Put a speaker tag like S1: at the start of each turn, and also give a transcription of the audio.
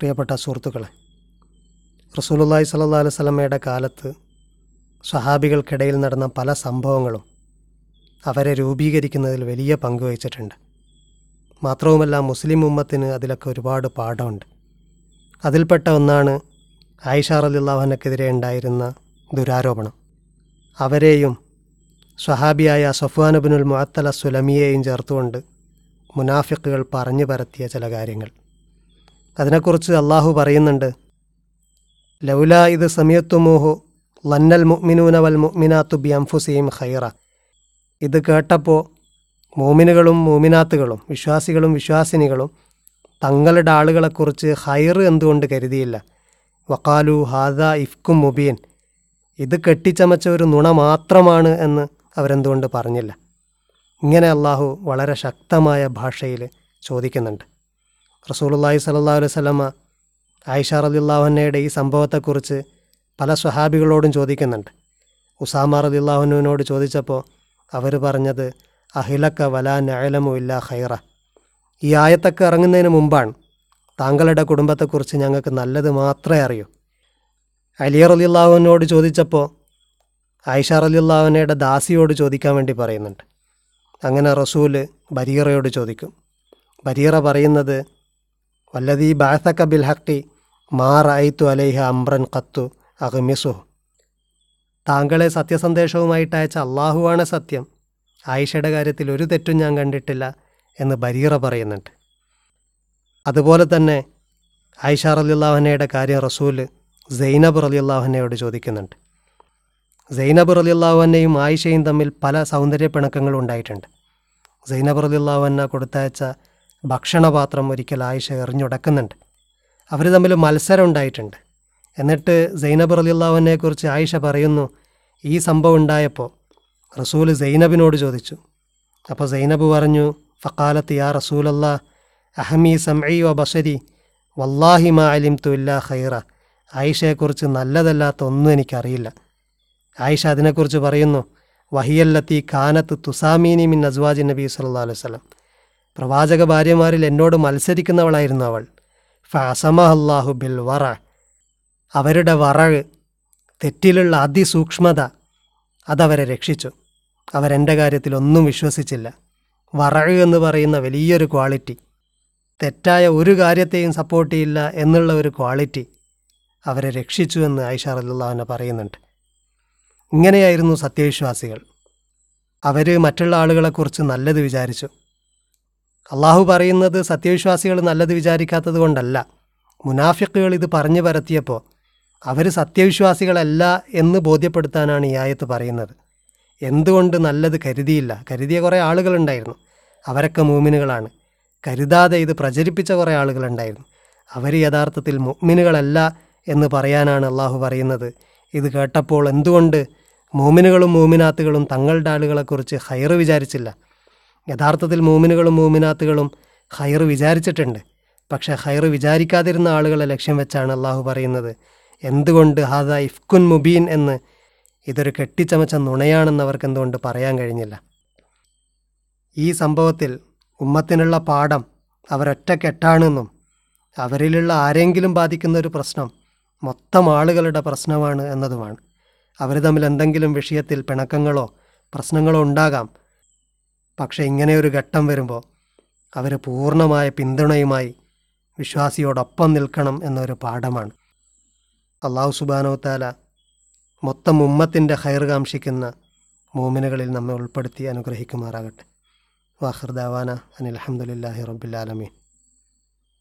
S1: പ്രിയപ്പെട്ട സുഹൃത്തുക്കളെ റസൂലുള്ളാഹി സ്വല്ലല്ലാഹു അലൈഹി വസല്ലമയുടെ കാലത്ത് സ്വഹാബികൾക്കിടയിൽ നടന്ന പല സംഭവങ്ങളും അവരെ രൂപീകരിക്കുന്നതിൽ വലിയ പങ്ക് വഹിച്ചിട്ടുണ്ട് മാത്രവുമല്ല മുസ്ലിം ഉമ്മത്തിന് അതിലൊക്കെ ഒരുപാട് പാഠമുണ്ട് അതിൽപ്പെട്ട ഒന്നാണ് ആയിഷ റലിള്ളാഹുനക്കെതിരെ ഉണ്ടായിരുന്ന ദുരാരോപണം അവരെയും സ്വഹാബിയായ സഫ്വാനബിനുൽ മുഅത്തല സുലമിയെയും ചേർത്തുകൊണ്ട് മുനാഫിക്കുകൾ പറഞ്ഞു പരത്തിയ ചില കാര്യങ്ങൾ അതിനെക്കുറിച്ച് അള്ളാഹു പറയുന്നുണ്ട് ലൗല ഇത് സമയത്തുമോഹു ലന്നൽ മുഅ്മിനൂന വൽ മുഅ്മിനാത്തു ബി അംഫുസീം ഖൈറ ഇത് കേട്ടപ്പോൾ മൂമിനുകളും മൂമിനാത്തുകളും വിശ്വാസികളും വിശ്വാസിനികളും തങ്ങളുടെ ആളുകളെക്കുറിച്ച് ഹൈർ എന്തുകൊണ്ട് കരുതിയില്ല വക്കാലു ഹാദ ഇഫ്കും മുബീൻ ഇത് കെട്ടിച്ചമച്ച ഒരു നുണ മാത്രമാണ് എന്ന് അവരെന്തുകൊണ്ട് പറഞ്ഞില്ല ഇങ്ങനെ അള്ളാഹു വളരെ ശക്തമായ ഭാഷയിൽ ചോദിക്കുന്നുണ്ട് റസൂലുള്ളാഹി സ്വല്ലല്ലാഹു അലൈഹി വസല്ലമ ആയിഷ റളിയല്ലാഹുവിനയുടെ ഈ സംഭവത്തെക്കുറിച്ച് പല സ്വഹാബികളോടും ചോദിക്കുന്നുണ്ട് ഉസാമ റളിയല്ലാഹുവിനോട് ചോദിച്ചപ്പോൾ അവർ പറഞ്ഞത് അഹിലക്ക വലാ നഅലമു ഇല്ലാ ഖൈറ ഈ ആയത്തൊക്കെ ഇറങ്ങുന്നതിന് മുമ്പാണ് താങ്കളുടെ കുടുംബത്തെക്കുറിച്ച് ഞങ്ങൾക്ക് നല്ലത് മാത്രമേ അറിയൂ അലിയ റലിയുള്ളാഹുവിനോട് ചോദിച്ചപ്പോൾ ആയിഷ റലിയുള്ളാഹുവിനയുടെ ദാസിയോട് ചോദിക്കാൻ വേണ്ടി പറയുന്നുണ്ട് അങ്ങനെ റസൂല് ബരീറയോട് ചോദിക്കും ബരീറ പറയുന്നത് വല്ലതീ ബാസക്ക ബിൽ ഹക്കി മാ റായിത്തു അലൈഹ അംറൻ ഖത്തു അഹ്മിസുഹു താങ്കളെ സത്യസന്ദേശവുമായിട്ട് അയച്ച അള്ളാഹുവാണ് സത്യം ആയിഷയുടെ കാര്യത്തിൽ ഒരു തെറ്റും ഞാൻ കണ്ടിട്ടില്ല എന്ന് ബരീറ പറയുന്നുണ്ട് അതുപോലെ തന്നെ ആയിഷ റലിയുള്ളാഹനയുടെ കാര്യം റസൂല് സൈനബ് റലിയുള്ളാഹനയോട് ചോദിക്കുന്നുണ്ട് സൈനബ് റലിയുള്ളാഹുവിനെയും ആയിഷയും തമ്മിൽ പല സൗന്ദര്യ പിണക്കങ്ങളും ഉണ്ടായിട്ടുണ്ട് സൈനബ് റലിയുള്ളാഹുവിനെ കൊടുത്തയച്ച ഭക്ഷണപാത്രം ഒരിക്കൽ ആയിഷ എറിഞ്ഞുടക്കുന്നുണ്ട് അവർ തമ്മിൽ മത്സരം ഉണ്ടായിട്ടുണ്ട് എന്നിട്ട് സൈനബ് റലിയുള്ളാഹുവിനെ കുറിച്ച് ആയിഷ പറയുന്നു ഈ സംഭവം ഉണ്ടായപ്പോൾ റസൂല് സൈനബിനോട് ചോദിച്ചു അപ്പോൾ സൈനബ് പറഞ്ഞു ഫക്കാലത്ത് യാ റസൂലല്ലാ അഹമി സംഇ വ ബഷരി വല്ലാഹി മാ അലിം തുല്ല ഖൈറ ആയിഷയെക്കുറിച്ച് നല്ലതല്ലാത്ത ഒന്നും എനിക്കറിയില്ല ആയിഷ അതിനെക്കുറിച്ച് പറയുന്നു വഹിയല്ലത്തി കാനത്ത് തുസാമീനി മിൻ അസ്വാജി നബി സല്ലാ അലൈഹി വസല്ലം പ്രവാചക ഭാര്യമാരിൽ എന്നോട് മത്സരിക്കുന്നവളായിരുന്നു അവൾ ഫസമഹല്ലാഹു ബിൽ വറ അവരുടെ വറഴ് തെറ്റിലുള്ള അതിസൂക്ഷ്മത അതവരെ രക്ഷിച്ചു അവരെൻ്റെ കാര്യത്തിൽ ഒന്നും വിശ്വസിച്ചില്ല വറഴ് എന്ന് പറയുന്ന വലിയൊരു ക്വാളിറ്റി തെറ്റായ ഒരു കാര്യത്തെയും സപ്പോർട്ട് ചെയ്യില്ല എന്നുള്ള ഒരു ക്വാളിറ്റി അവരെ രക്ഷിച്ചു എന്ന് ആയിഷ റല്ലാഹുവിനെ പറയുന്നുണ്ട് ഇങ്ങനെയായിരുന്നു സത്യവിശ്വാസികൾ അവർ മറ്റുള്ള ആളുകളെക്കുറിച്ച് നല്ലത് വിചാരിച്ചു അള്ളാഹു പറയുന്നത് സത്യവിശ്വാസികൾ നല്ലത് വിചാരിക്കാത്തത് കൊണ്ടല്ല മുനാഫിക്കുകൾ ഇത് പറഞ്ഞു പരത്തിയപ്പോൾ അവർ സത്യവിശ്വാസികളല്ല എന്ന് ബോധ്യപ്പെടുത്താനാണ് ഈ ആയത്ത് പറയുന്നത് എന്തുകൊണ്ട് നല്ലത് കരുതിയില്ല കരുതിയ കുറേ ആളുകളുണ്ടായിരുന്നു അവരൊക്കെ മൂമിനുകളാണ് കരുതാതെ ഇത് പ്രചരിപ്പിച്ച കുറേ ആളുകളുണ്ടായിരുന്നു അവർ യഥാർത്ഥത്തിൽ മുഅ്മിനുകളല്ല എന്ന് പറയാനാണ് അള്ളാഹു പറയുന്നത് ഇത് കേട്ടപ്പോൾ എന്തുകൊണ്ട് മൂമിനുകളും മൂമിനാത്തുകളും തങ്ങളുടെ ആളുകളെക്കുറിച്ച് ഹൈറ് വിചാരിച്ചില്ല യഥാർത്ഥത്തിൽ മൂമിനുകളും മൂമിനാത്തുകളും ഹൈറ് വിചാരിച്ചിട്ടുണ്ട് പക്ഷേ ഹൈറ് വിചാരിക്കാതിരുന്ന ആളുകളെ ലക്ഷ്യം വെച്ചാണ് അള്ളാഹു പറയുന്നത് എന്തുകൊണ്ട് ഹാദ ഇഫ്കുൻ മുബീൻ എന്ന് ഇതൊരു കെട്ടിച്ചമച്ച നുണയാണെന്ന് അവർക്ക് എന്തുകൊണ്ട് പറയാൻ കഴിഞ്ഞില്ല ഈ സംഭവത്തിൽ ഉമ്മത്തിനുള്ള പാഠം അവരൊറ്റക്കെട്ടാണെന്നും അവരിലുള്ള ആരെങ്കിലും ബാധിക്കുന്ന ഒരു പ്രശ്നം മൊത്തം ആളുകളുടെ പ്രശ്നമാണ് എന്നതുമാണ് അവർ തമ്മിൽ എന്തെങ്കിലും വിഷയത്തിൽ പിണക്കങ്ങളോ പ്രശ്നങ്ങളോ ഉണ്ടാകാം പക്ഷേ ഇങ്ങനെയൊരു ഘട്ടം വരുമ്പോൾ അവർ പൂർണ്ണമായ പിന്തുണയുമായി വിശ്വാസിയോടൊപ്പം നിൽക്കണം എന്നൊരു പാഠമാണ് അള്ളാഹു സുബാനോ താല മൊത്തം ഉമ്മത്തിൻ്റെ ഹൈർ കാംക്ഷിക്കുന്ന മൂമിനുകളിൽ നമ്മെ ഉൾപ്പെടുത്തി അനുഗ്രഹിക്കുമാറാകട്ടെ വാഹിർദാവാന അനിൽ അഹമ്മദില്ലാഹി റബ്ബിലാലമീൻ